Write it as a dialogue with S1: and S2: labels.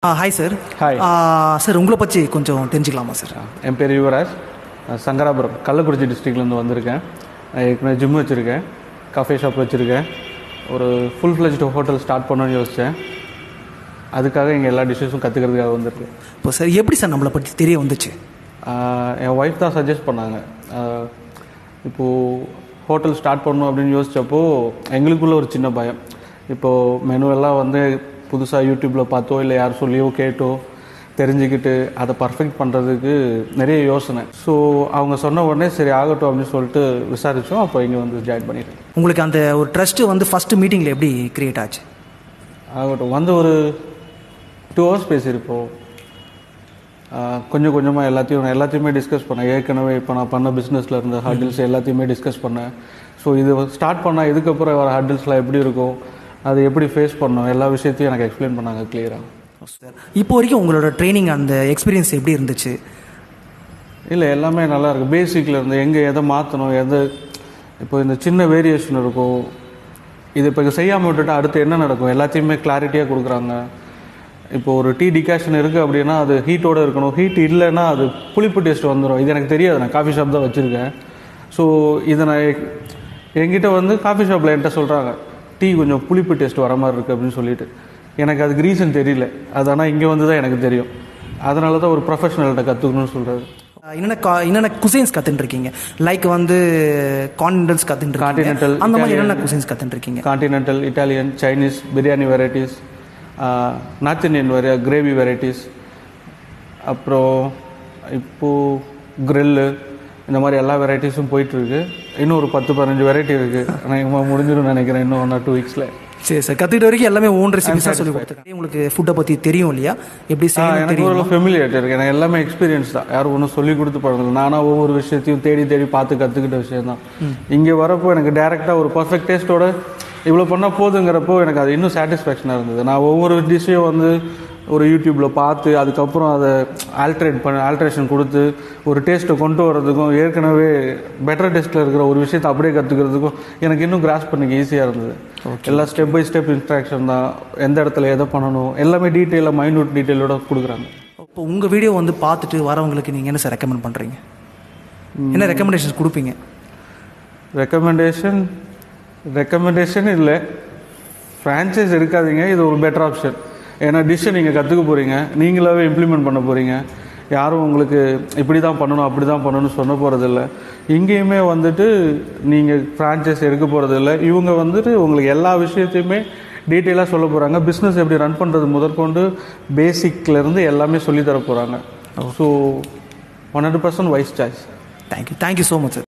S1: Hi sir
S2: Hi.
S1: Sir உங்களை பற்றி கொஞ்சம் தெரிஞ்சுக்கலாமா சார்
S2: என் பேர் யுவராஜ் நான் சங்கராபுரம் கள்ளக்குறிச்சி டிஸ்ட்ரிக்ட்லேருந்து வந்திருக்கேன் நான் ஏற்கனவே ஜிம் வச்சுருக்கேன் காஃபே ஷாப் வச்சுருக்கேன் ஒரு ஃபுல் ஃப்ளெஜ்டு ஹோட்டல் ஸ்டார்ட் பண்ணணும்னு யோசித்தேன் அதுக்காக இங்கே எல்லா டிஷ்ஷஸும் கற்றுக்கிறதுக்காக வந்திருக்கேன்
S1: இப்போ சார் எப்படி சார் நம்மளை பற்றி தெரிய வந்துச்சு
S2: ஆஹ் என் ஒய்ஃப் தான் சஜஸ்ட் பண்ணாங்க ஆஹ் இப்போது ஹோட்டல் ஸ்டார்ட் பண்ணணும் அப்படின்னு யோசித்தப்போ எங்களுக்குள்ள ஒரு சின்ன பயம் இப்போது மெனு எல்லாம் வந்து புதுசாக யூடியூப்பில் பார்த்தோ இல்லை யார் சொல்லியோ கேட்டோ தெரிஞ்சுக்கிட்டு அதை பர்ஃபெக்ட் பண்ணுறதுக்கு நிறைய யோசனை ஸோ அவங்க சொன்ன உடனே சரி ஆகட்டும் அப்படின்னு சொல்லிட்டு விசாரித்தோம் அப்போ இங்கே வந்து ஜாயின் பண்ணிட்டேன்
S1: உங்களுக்கு அந்த ஒரு ட்ரஸ்ட்டு வந்து ஃபஸ்ட்டு மீட்டிங்கில் எப்படி கிரியேட் ஆச்சு
S2: ஆகட்டும் வந்து ஒரு டூ ஹவர்ஸ் பேசியிருப்போம் ஆஹ் கொஞ்சம் கொஞ்சமாக எல்லாத்தையும் நான் எல்லாத்தையுமே டிஸ்கஸ் பண்ணேன் ஏற்கனவே இப்போ நான் பண்ண பிஸ்னஸில் இருந்த ஹர்டில்ஸ் எல்லாத்தையுமே டிஸ்கஸ் பண்ணேன் ஸோ இது ஸ்டார்ட் பண்ணால் இதுக்கப்புறம் வர ஹர்டில்ஸ்லாம் எப்படி இருக்கும் அது எப்படி ஃபேஸ் பண்ணணும் எல்லா விஷயத்தையும் எனக்கு எக்ஸ்பிளைன் பண்ணாங்க கிளியராக
S1: சார் இப்போ வரைக்கும் உங்களோட ட்ரைனிங் அந்த எக்ஸ்பீரியன்ஸ் எப்படி இருந்துச்சு
S2: இல்லை எல்லாமே நல்லா இருக்கு பேசிக்ல இருந்து எங்கே எதை மாற்றணும் எதை இப்போ இந்த சின்ன வேரியேஷன் இருக்கும் இது இப்போ செய்யாமல் விட்டுட்டு அடுத்து என்ன நடக்கும் எல்லாத்தையுமே கிளாரிட்டியாக கொடுக்குறாங்க இப்போ ஒரு டீ டிகாஷன் இருக்குது அப்படின்னா அது ஹீட்டோட இருக்கணும் ஹீட் இல்லைன்னா அது புளிப்பு டேஸ்ட் வந்துடும் இது எனக்கு தெரியாது நான் காஃபி ஷாப் தான் வச்சுருக்கேன் ஸோ இதை நான் எ- என்கிட்ட வந்து காஃபி ஷாப்பில் என்கிட்ட சொல்கிறாங்க டீ கொஞ்சம் புளிப்பு டேஸ்ட் வர மாதிரி இருக்குது அப்படின்னு சொல்லிட்டு எனக்கு அதுக்கு ரீசன் தெரியல அது ஆனால் இங்கே வந்து தான் எனக்கு தெரியும் அதனால தான் ஒரு ப்ரொஃபஷனல்கிட்ட கற்றுக்கணும்னு சொல்கிறது
S1: என்னென்ன கா என்னென்ன குசைன்ஸ் கற்றுட்டு இருக்கீங்க லைக் வந்து கான்டினென்ட்ஸ் கற்றுட்டு
S2: Continental,
S1: அந்த மாதிரி
S2: Italian.
S1: என்னென்ன குசைன்ஸ் கற்றுட்டு இருக்கீங்க
S2: continental Italian Chinese biryani varieties north Indian வெரை கிரேவி வெரைட்டிஸ் அப்புறம் இப்போது கிரில்லு இந்த மாதிரி எல்லா வெரைட்டிஸும் போயிட்டுருக்கு இன்னும் ஒரு பத்து பதினஞ்சு வெரைட்டி இருக்குது ஆனால் முடிஞ்சிடும் நினைக்கிறேன் இன்னும் ஒன் ஆர் டூ வீக்ஸில்
S1: சரி சார் கற்றுக்கிட்ட வரைக்கும் எல்லாமே ஓன் ரெசிபிஸாக சொல்லி கொடுத்துருக்கேன் உங்களுக்கு ஃபுட்டை பற்றி தெரியும் இல்லையா எப்படி செய்யணும்
S2: எனக்கு
S1: தெரியும்
S2: ஒரு ஃபெமிலியேட் இருக்கு எனக்கு எல்லாமே எக்ஸ்பீரியன்ஸ் தான் யாரும் ஒன்றும் சொல்லி கொடுத்து பழகல நானாக ஒவ்வொரு விஷயத்தையும் தேடி தேடி பார்த்து கற்றுக்கிட்ட விஷயம் தான் இங்கே வரப்போ எனக்கு டேரெக்டாக ஒரு பர்ஃபெக்ட் டேஸ்ட்டோட இவ்வளோ பண்ணால் போதுங்கிறப்போ எனக்கு அது இன்னும் சாட்டிஸ்ஃபேக்ஷனாக இருந்தது நான் ஒவ்வொரு டிஷ்ஷையும் வந்து ஒரு யூடியூப்பில் பார்த்து அதுக்கப்புறம் அதை ஆல்ட்ரேட் பண்ண ஆல்ட்ரேஷன் கொடுத்து ஒரு டேஸ்ட்டை கொண்டு வரதுக்கும் ஏற்கனவே பெட்டர் டேஸ்ட்டில் இருக்கிற ஒரு விஷயத்தை அப்படியே கற்றுக்கிறதுக்கும் எனக்கு இன்னும் கிராஸ் பண்ணிக்க ஈஸியாக இருந்தது எல்லாம் ஸ்டெப் பை ஸ்டெப் இன்ஸ்ட்ரக்ஷன் தான் எந்த இடத்துல எதை பண்ணணும் எல்லாமே டீட்டெயிலாக மைன்யூட் டீட்டெயிலோட கொடுக்குறாங்க
S1: இப்போ உங்கள் வீடியோ வந்து பார்த்துட்டு வரவங்களுக்கு நீங்கள் என்ன சார் ரெக்கமெண்ட் பண்ணுறீங்க என்ன ரெக்கமெண்டேஷன்ஸ் கொடுப்பீங்க
S2: ரெக்கமெண்டேஷன் ரெக்கமெண்டேஷன் இல்லை ஃப்ரான்ச்சைஸ் எடுக்காதீங்க இது ஒரு பெட்டர் ஆப்ஷன் ஏன்னா டிஷ்ஷை நீங்கள் கற்றுக்க போகிறீங்க நீங்களாவே இம்ப்ளிமெண்ட் பண்ண போகிறீங்க யாரும் உங்களுக்கு இப்படி தான் பண்ணணும் அப்படி தான் பண்ணணும்னு சொல்ல போகிறதில்ல இங்கேயுமே வந்துட்டு நீங்கள் ஃப்ரான்ச்சைஸ் எடுக்க போகிறதில்ல இவங்க வந்துட்டு உங்களுக்கு எல்லா விஷயத்தையுமே டீட்டெயிலாக சொல்ல போகிறாங்க பிஸ்னஸ் எப்படி ரன் பண்ணுறது முதற்கொண்டு பேசிக்லேருந்து எல்லாமே சொல்லி தர போகிறாங்க so one hundred percent wise choice
S1: thank you thank you so much sir